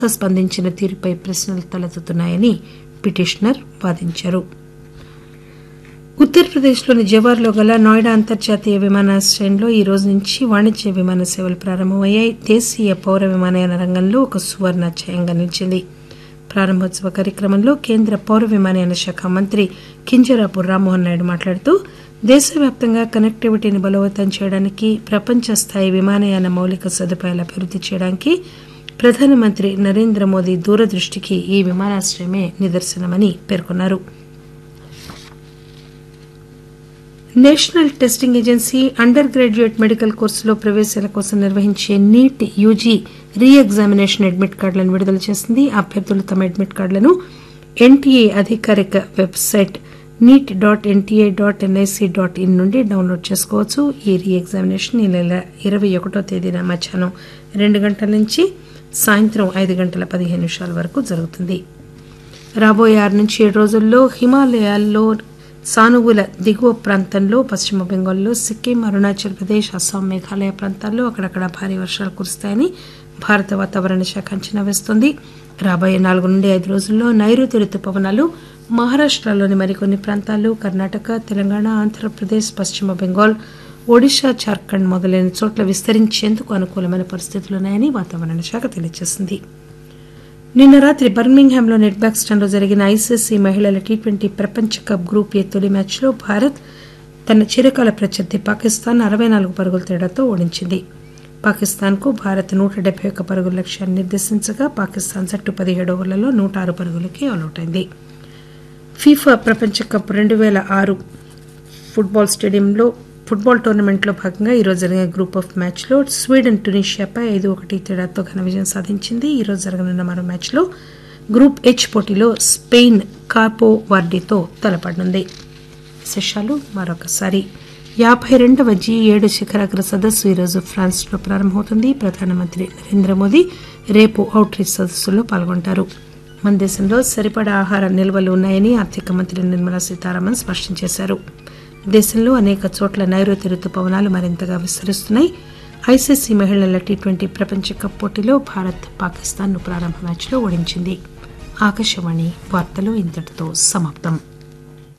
స్పందించిన తీరుపై ప్రశ్నలు తలెత్తుతున్నాయని పిటిషనర్ వాదించారు ఉత్తరప్రదేశ్లోని జవార్లో గల నోయిడా అంతర్జాతీయ విమానాశ్రయంలో ఈ రోజు నుంచి వాణిజ్య విమాన సేవలు ప్రారంభమయ్యాయి దేశీయ పౌర విమానయాన రంగంలో ఒక సువర్ణాధ్యాయంగా నిలిచింది ప్రారంభోత్సవ కార్యక్రమంలో కేంద్ర పౌర విమానయాన శాఖ మంత్రి కింజరాపు రామ్మోహన్ నాయుడు మాట్లాడుతూ దేశవ్యాప్తంగా కనెక్టివిటీని బలోపేతం చేయడానికి ప్రపంచ స్థాయి విమానయాన మౌలిక సదుపాయాలు అభివృద్ది చేయడానికి ప్రధానమంత్రి నరేంద్ర మోదీ దూరదృష్టికి ఈ విమానాశ్రయమే నిదర్శనమని పేర్కొన్నారు national testing agency undergraduate medical కోర్సులో ప్రవేశాల కోసం నిర్వహించే NEET UG re examination admit కార్డులను విడుదల చేసింది అభ్యర్థులు తమ అడ్మిట్ కార్డులను ఎన్టీఏ అధికారిక website NEET dot NTA dot NIC dot in నుండి డౌన్లోడ్ చేసుకోవచ్చు ఈ రీ ఎగ్జామినేషన్ ఈ నెల ఇరవై ఒకటో తేదీన మధ్యాహ్నం రెండు గంటల నుంచి సాయంత్రం ఐదు గంటల పదిహేను నిమిషాల వరకు జరుగుతుంది రాబోయే ఆరు నుంచి ఏడు రోజుల్లో హిమాలయాల్లో సానువుల దిగువ ప్రాంతంలో పశ్చిమ బెంగాల్లో సిక్కిం అరుణాచల్ ప్రదేశ్ అస్సాం మేఘాలయ ప్రాంతాల్లో అక్కడక్కడ భారీ వర్షాలు కురుస్తాయని భారత వాతావరణ శాఖ అంచనా వేస్తోంది రాబోయే నాలుగు నుండి ఐదు రోజుల్లో నైరుతి రుతుపవనాలు మహారాష్టలోని మరికొన్ని ప్రాంతాలు కర్ణాటక తెలంగాణ ఆంధ్రప్రదేశ్ పశ్చిమ బెంగాల్ ఒడిశా జార్ఖండ్ మొదలైన చోట్ల విస్తరించేందుకు అనుకూలమైన పరిస్థితులున్నాయని వాతావరణ శాఖ తెలియజేసింది నిన్న రాత్రి బర్మింగ్హామ్లో నెట్ బ్యాక్స్టన్లో జరిగిన ఐసీసీ మహిళల టీ ట్వంటీ ప్రపంచ కప్ గ్రూప్ ఏ తొలి మ్యాచ్లో భారత్ తన చిరకాల ప్రత్యర్థి పాకిస్తాన్ అరవై నాలుగు పరుగుల తేడాతో ఓడించింది పాకిస్తాన్కు భారత్ నూట డెబ్బై ఒక్క పరుగుల లక్ష్యాన్ని నిర్దేశించగా పాకిస్తాన్ జట్టు పదిహేడు ఓవర్లలో నూట ఆరు పరుగులకి ఆలౌట్ అయింది ఫీఫా ప్రపంచ కప్ రెండు పేల ఆరు ఫుట్బాల్ స్టేడియంలో ఫుట్బాల్ టోర్నమెంట్లో భాగంగా ఈరోజు జరిగిన గ్రూప్ ఆఫ్ మ్యాచ్లో స్వీడన్ టునీషియాపై ఐదు ఒకటి తేడాతో ఘన విజయం సాధించింది ఈరోజు జరగనున్న మరో మ్యాచ్లో గ్రూప్ హెచ్ పోటీలో స్పెయిన్ కార్పో వార్డీతో తలపడనుంది విశేషాలు మరొకసారి యాభై రెండవ జీ ఏడు శిఖరాగ్ర సదస్సు ఈరోజు ఫ్రాన్స్లో ప్రారంభమవుతుంది ప్రధానమంత్రి నరేంద్ర మోదీ రేపు అవుట్ రీచ్ సదస్సులో పాల్గొంటారు మన దేశంలో సరిపడా ఆహార నిల్వలు ఉన్నాయని ఆర్థిక మంత్రి నిర్మలా సీతారామన్ స్పష్టం చేశారు దేశంలో అనేక చోట్ల నైరుతి రుతుపవనాలు మరింతగా విస్తరిస్తున్నాయి ఐసీసీ మహిళల టీ ట్వంటీ ప్రపంచ కప్ పోటీలో భారత్ పాకిస్తాన్ను ప్రారంభ మ్యాచ్లో ఓడించింది ఆకాశవాణి వార్తలు ఇంతటితో సమాప్తం